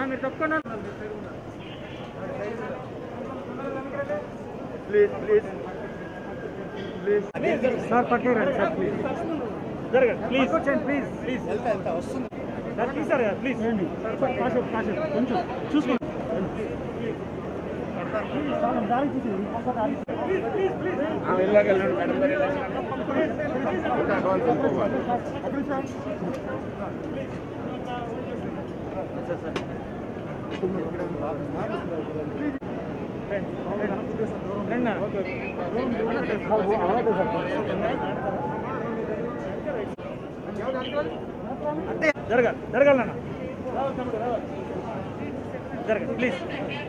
మీరు తప్పకుండా please please please sir పట్టుకోరండి సార్ ప్లీజ్ జరగండి ప్లీజ్ వచ్చండి please please sir please sir please sir కాసేపు కాసేపు కొంచెం చూసుకోండి జరగాలి జరగాలి నాన్న జరగాలి ప్లీజ్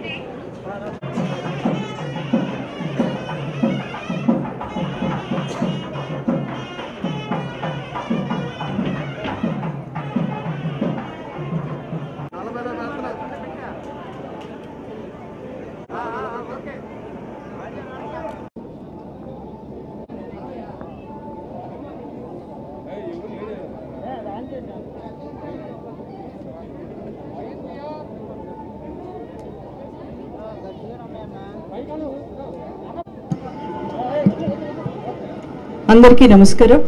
అందరికీ నమస్కారం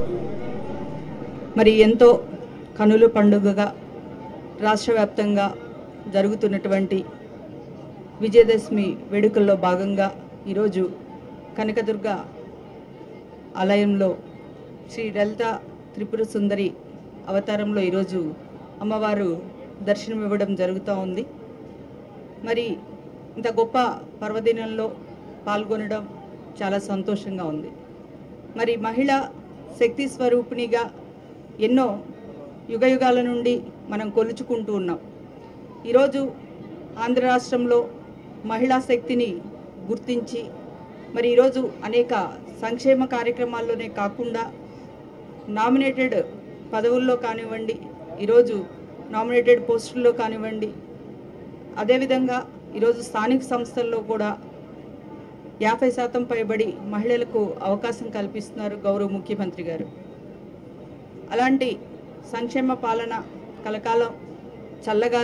మరి ఎంతో కనుల పండుగగా రాష్ట్ర వ్యాప్తంగా జరుగుతున్నటువంటి విజయదశమి వేడుకల్లో భాగంగా ఈరోజు కనకదుర్గ ఆలయంలో శ్రీ లలిత త్రిపుర సుందరి అవతారంలో ఈరోజు అమ్మవారు దర్శనం ఇవ్వడం జరుగుతూ ఉంది మరి ఇంత గొప్ప పర్వదినంలో పాల్గొనడం చాలా సంతోషంగా ఉంది మరి మహిళ శక్తి స్వరూపిణిగా ఎన్నో యుగ యుగాల నుండి మనం కొలుచుకుంటూ ఉన్నాం ఈరోజు ఆంధ్ర రాష్ట్రంలో మహిళా శక్తిని గుర్తించి మరి ఈరోజు అనేక సంక్షేమ కార్యక్రమాల్లోనే కాకుండా నామినేటెడ్ పదవుల్లో కానివ్వండి ఈరోజు నామినేటెడ్ పోస్టుల్లో కానివ్వండి అదేవిధంగా ఈరోజు స్థానిక సంస్థల్లో కూడా యాభై శాతం పైబడి మహిళలకు అవకాశం కల్పిస్తున్నారు గౌరవ ముఖ్యమంత్రి గారు అలాంటి సంక్షేమ పాలన కలకాలం చల్లగా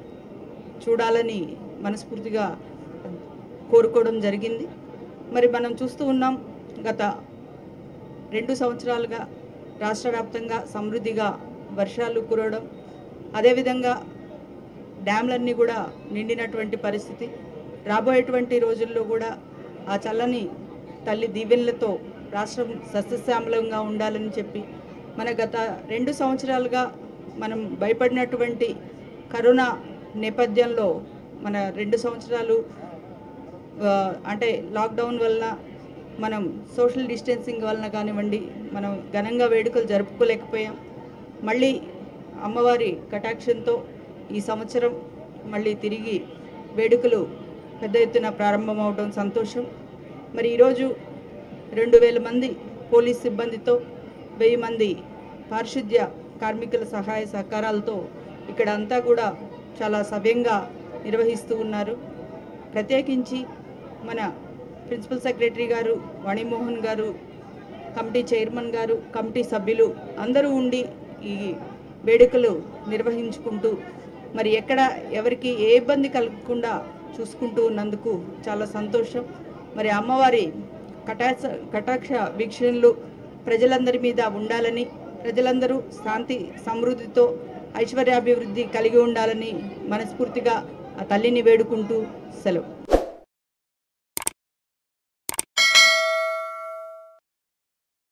చూడాలని మనస్ఫూర్తిగా కోరుకోవడం జరిగింది మరి మనం చూస్తూ ఉన్నాం గత రెండు సంవత్సరాలుగా రాష్ట్ర వ్యాప్తంగా సమృద్ధిగా వర్షాలు కురవడం అదేవిధంగా డ్యామ్లన్నీ కూడా నిండినటువంటి పరిస్థితి రాబోయేటువంటి రోజుల్లో కూడా ఆ చల్లని తల్లి దీవెనలతో రాష్ట్రం సస్యశ్యామలంగా ఉండాలని చెప్పి మన గత రెండు సంవత్సరాలుగా మనం భయపడినటువంటి కరోనా నేపథ్యంలో మన రెండు సంవత్సరాలు ఆ, అంటే లాక్డౌన్ వలన మనం సోషల్ డిస్టెన్సింగ్ వలన కానివ్వండి మనం ఘనంగా వేడుకలు జరుపుకోలేకపోయాం మళ్ళీ అమ్మవారి కటాక్షంతో ఈ సంవత్సరం మళ్ళీ తిరిగి వేడుకలు పెద్ద ఎత్తున ప్రారంభమవడం సంతోషం మరి ఈరోజు రెండు వేల మంది పోలీస్ సిబ్బందితో వెయ్యి మంది పారిశుద్ధ్య కార్మికుల సహాయ సహకారాలతో ఇక్కడ అంతా కూడా చాలా సవ్యంగా నిర్వహిస్తూ ఉన్నారు ప్రత్యేకించి మన ప్రిన్సిపల్ సెక్రటరీ గారు వాణిమోహన్ గారు కమిటీ చైర్మన్ గారు కమిటీ సభ్యులు అందరూ ఉండి ఈ వేడుకలు నిర్వహించుకుంటూ మరి ఎక్కడ ఎవరికి ఏ ఇబ్బంది కలగకుండా చూసుకుంటూ ఉన్నందుకు చాలా సంతోషం మరి అమ్మవారి కటాక్ష కటాక్ష వీక్షణలు ప్రజలందరి మీద ఉండాలని ప్రజలందరూ శాంతి సమృద్ధితో ఐశ్వర్యాభివృద్ధి కలిగి ఉండాలని మనస్ఫూర్తిగా ఆ తల్లిని వేడుకుంటూ సెలవు